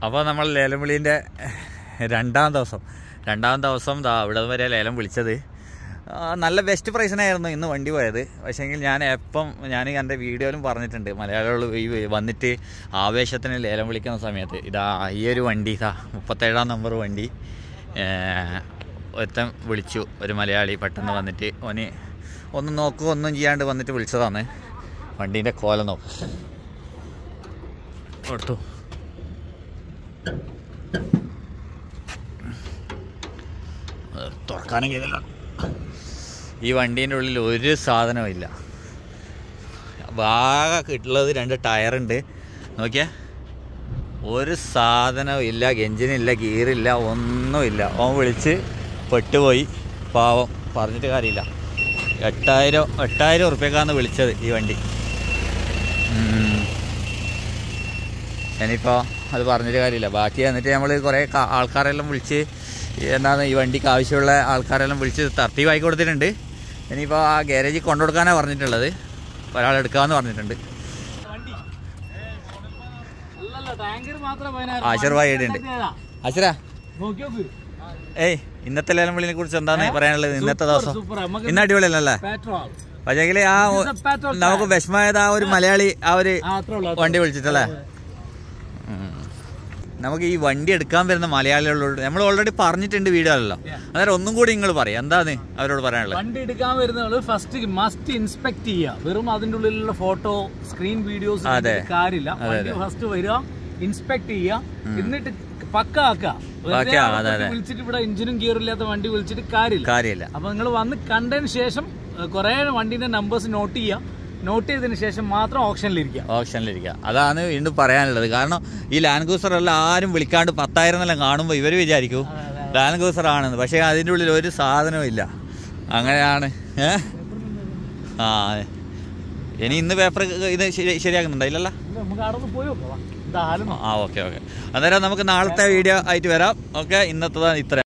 അപ്പോൾ നമ്മൾ ലേലം വിളീൻ്റെ രണ്ടാം ദിവസം രണ്ടാം ദിവസം ദാ ഇവിടെ വരെ ലേലം വിളിച്ചത് ആ, നല്ല ബെസ്റ്റ് പ്രൈസിനായിരുന്നു ഇന്ന് വണ്ടി പോയത് പക്ഷേങ്കിൽ ഞാൻ എപ്പം ഞാൻ എൻ്റെ വീഡിയോയിലും പറഞ്ഞിട്ടുണ്ട് മലയാളികൾ ഈ വന്നിട്ട് ആവേശത്തിന് ലേലം വിളിക്കുന്ന സമയത്ത് ഇതാ ഈ ഒരു വണ്ടി ഇതാ മുപ്പത്തേഴാം നമ്പർ വണ്ടി ഒരുത്തൻ വിളിച്ചു ഒരു മലയാളി പെട്ടെന്ന് വന്നിട്ട് ഓന് ഒന്നും നോക്കുക ഒന്നും ചെയ്യാണ്ട് വന്നിട്ട് വിളിച്ചതാണ് വണ്ടീൻ്റെ കോല നോക്ക് കൊടുത്തു അത് തുറക്കാനും ചെയ്തില്ല ഈ വണ്ടീൻ്റെ ഉള്ളിൽ ഒരു സാധനവും ഇല്ല വാഗ കിട്ടുള്ളത് രണ്ട് ടയറുണ്ട് നോക്കിയേ ഒരു സാധനവും ഇല്ല എഞ്ചിനില്ല ഗിയറില്ല ഒന്നുമില്ല ഓൻ വിളിച്ച് പെട്ടുപോയി പാവം പറഞ്ഞിട്ട് കാര്യമില്ല എട്ടായിരം എട്ടായിരം ഉറുപ്പ്യക്കാന്ന് വിളിച്ചത് ഈ വണ്ടി ഉം. ഞാനിപ്പോൾ അത് പറഞ്ഞിട്ട് കാര്യമില്ല ബാക്കി എന്നിട്ട് നമ്മൾ കുറേ ക- ആൾക്കാരെല്ലാം വിളിച്ച് എന്താണ് ഈ വണ്ടിക്ക് ആവശ്യമുള്ള ആൾക്കാരെല്ലാം വിളിച്ച് തർത്തീവായി കൊടുത്തിട്ടുണ്ട് ഇനിയിപ്പോൾ ആ ഗ്യാരേജിൽ കൊണ്ടുകൊടുക്കാനാണ് പറഞ്ഞിട്ടുള്ളത് ഒരാളെടുക്കാമെന്ന് പറഞ്ഞിട്ടുണ്ട് ആശീർവാദ് ഈടുണ്ട് അശ്വര നോക്കിയോക്ക് ഏയ് ഇന്നത്തെ ലേലം വിളിനെ കുറിച്ച് എന്താണ് പറയാനുള്ളത് ഇന്നത്തെ ദിവസം സൂപ്പർ നമുക്ക് ഇന്ന് അടിപൊളിയല്ലേ പെട്രോൾ പക്ഷേങ്കിൽ ആ This is a petrol നമുക്ക് വിഷമമായത് ആ ഒരു മലയാളി ആ ഒരു ആ അത്രേ ഉള്ളൂ വണ്ടി വിളിച്ചിട്ടല്ലേ ഉം. നമുക്ക് ഈ വണ്ടി എടുക്കാൻ വരുന്ന മലയാളികളോട് നമ്മൾ ഓൾറെഡി പറഞ്ഞിട്ടുണ്ട് വീഡിയോയിലല്ലോ അന്നേരം ഒന്നും കൂടി നിങ്ങൾ പറയും എന്താണ് അവരോട് പറയാനുള്ളത് വണ്ടി എടുക്കാൻ വരുന്നവള് ഫസ്റ്റ് മസ്റ്റ് ഇൻസ്പെക്ട് ചെയ്യുക വെറും അതിന്റെ ഉള്ളിലുള്ള ഫോട്ടോ സ്ക്രീൻ വീഡിയോസ് അതെ. കാര്യമില്ല വണ്ടി ഫസ്റ്റ് വരിക ഇൻസ്പെക്ട് ചെയ്യുക എന്നിട്ട് പക്ക ആക്കുക വെറുതെ പക്ക ആക്കുക, അവിടെ അതെ, അതെ. വിളിച്ചിട്ട് ഇവിടെ എഞ്ചിനും ഗിയർ ഇല്ലാത്ത വണ്ടി വിളിച്ചിട്ട് കാര്യമില്ല കാര്യമില്ല അപ്പൊ നിങ്ങൾ വന്ന് കണ്ടതിന് ശേഷം കുറെ വണ്ടിന്റെ നമ്പേഴ്സ് നോട്ട് ചെയ്യുക നോട്ട് ചെയ്തതിന് ശേഷം മാത്രം ഓപ്ഷനിലിരിക്കുക ഓപ്ഷനിലിരിക്കുക അതാണ് വീണ്ടും പറയാനുള്ളത് കാരണം ഈ ലാൻഡ് ക്രൂസർ എല്ലാം ആരും വിളിക്കാണ്ട് പത്തായിരം എന്നെല്ലാം കാണുമ്പോൾ ഇവർ വിചാരിക്കും ലാൻഡ് ക്രൂസർ ആണെന്ന് പക്ഷേ അതിൻ്റെ ഉള്ളിൽ ഒരു സാധനവും ഇല്ല അങ്ങനെയാണ് ഏ ആ ഇനി ഇന്ന് പേപ്പർ ഇത് ശരി ശരിയാക്കുന്നുണ്ടോ ഇല്ലല്ലോ നമുക്ക് അവിടെ നിന്ന് പോയി നോക്കാം എന്തായാലും ആ ഓക്കെ ഓക്കെ അന്നേരം നമുക്ക് നാളത്തെ വീഡിയോ ആയിട്ട് വരാം ഓക്കെ ഇന്നത്തെ ഇത്ര